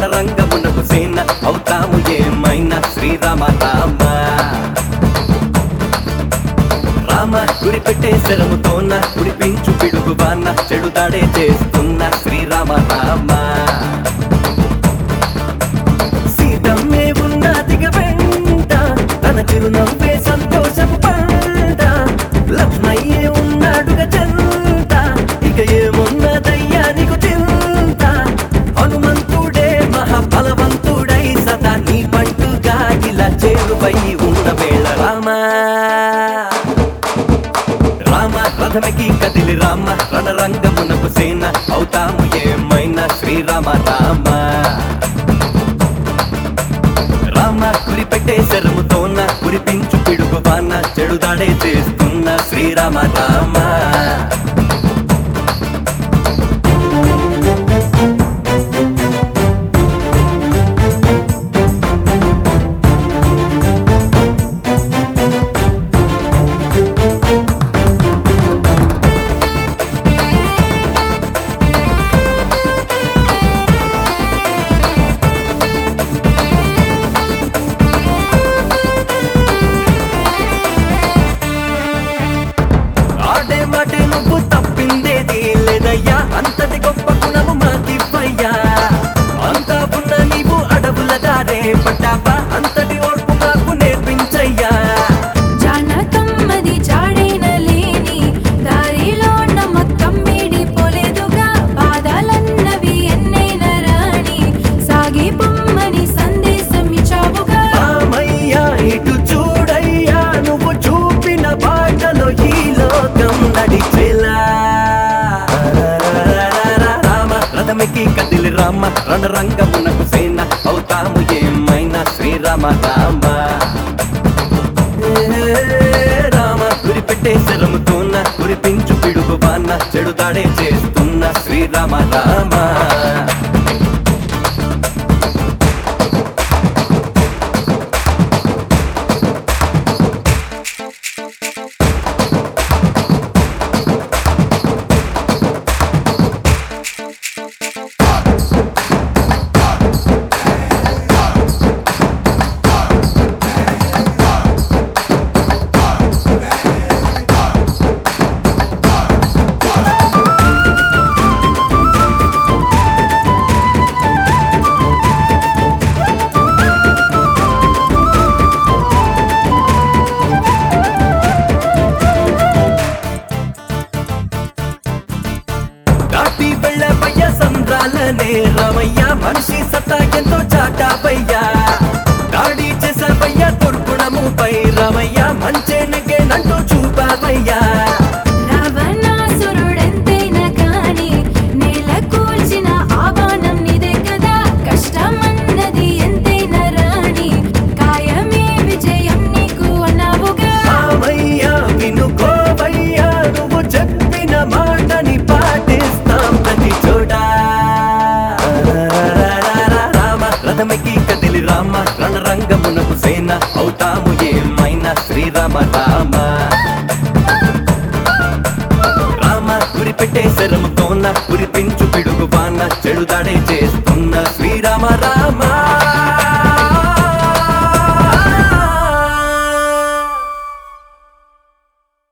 రణరంగమునకు సేన అవుతాము ఏమైనా శ్రీరామ రామ రామ గురి పెట్టే శరముతోన గురిపించు పిడుగు బాన్న చెడు దాడే చేస్తున్న శ్రీరామ రామ సీతమ్మే ఉన్నదిగ వెంట తన చిరునవ్వే సంతోషపు పంట లక్ష్మయ్యే ఉన్నాడుగా చెంత ఇక ఏమున్నదయ్యా నీకు చింత హనుమంతుడే మహాబలవంతుడై సదా నీ పంటుగా ఇలా చేరువై ఉన్న వేళ రామా రామ రథమికి కదిలి రామ రణరంగమునకు సేన అవుతాము ఏమైనా శ్రీరామ రామ రామ కురిపెట్టే శరముతోన కురిపించు పిడుగు వాన చెడుదాడే చేస్తున్న శ్రీరామ రామ ఆడే మాటే నువ్వు తప్పిందేది లేదయ్యా అంతటి గొప్ప గుణము మాకివ్వయ్యా అంతా ఉన్న నీవు అడవుల దారే పట్టావా అంతటి ఓర్పు మాకు నేర్పించయ్యా జానకమ్మది జాడైన లేని దారిలో ఉన్న మొత్తం మీడిపోలేదుగా బాధలన్నవి ఎన్నైనా రాని సాగి పొమ్మని సందేశం ఇచ్చావుగా రామయ్యా ఇటు చూడయ్యా నువ్వు చూపిన బాటలో ఈ లోకం నడిచేలా రామ రథమికి కదిలి రామ రణరంగమునకు సేన అవుతాము ఏమైనా శ్రీరామ రామ రామ గురిపెట్టే శరముతోన కురిపించు పిడుగు బాన్న చెడుదాడే చేస్తున్న శ్రీరామ రామ దాటి వెళ్ళబయ్య సంద్రాలనే రామయ్య మనిషి సత్తా ఎంతో చాటాపయ్యా దాడి చేసావయ్య దుర్గుణముపై రామయ్య మంచేనకే నంటూ చూపావయ్యా రావణాసురుడెంతైనా కాని నేల కూల్చిన ఆహ్వానం నిదే కదా కష్టమన్నది ఎంతైనా రాని కాయమే విజయం నీకు అన్నావుగా రామయ్య వినుకోవయ్యా నువ్వు చెప్పిన మాటని పాటిస్తాం ప్రతి చోట రామ రథమికి కదిలి రామ రణరంగమునకు సేన అవుతాము ఏమైనా శ్రీరామ రామ రామ గురిపెట్టే శరముతోన కురిపించు పిడుగు వాన చెడుదాడే చేస్తున్న శ్రీరామ రామ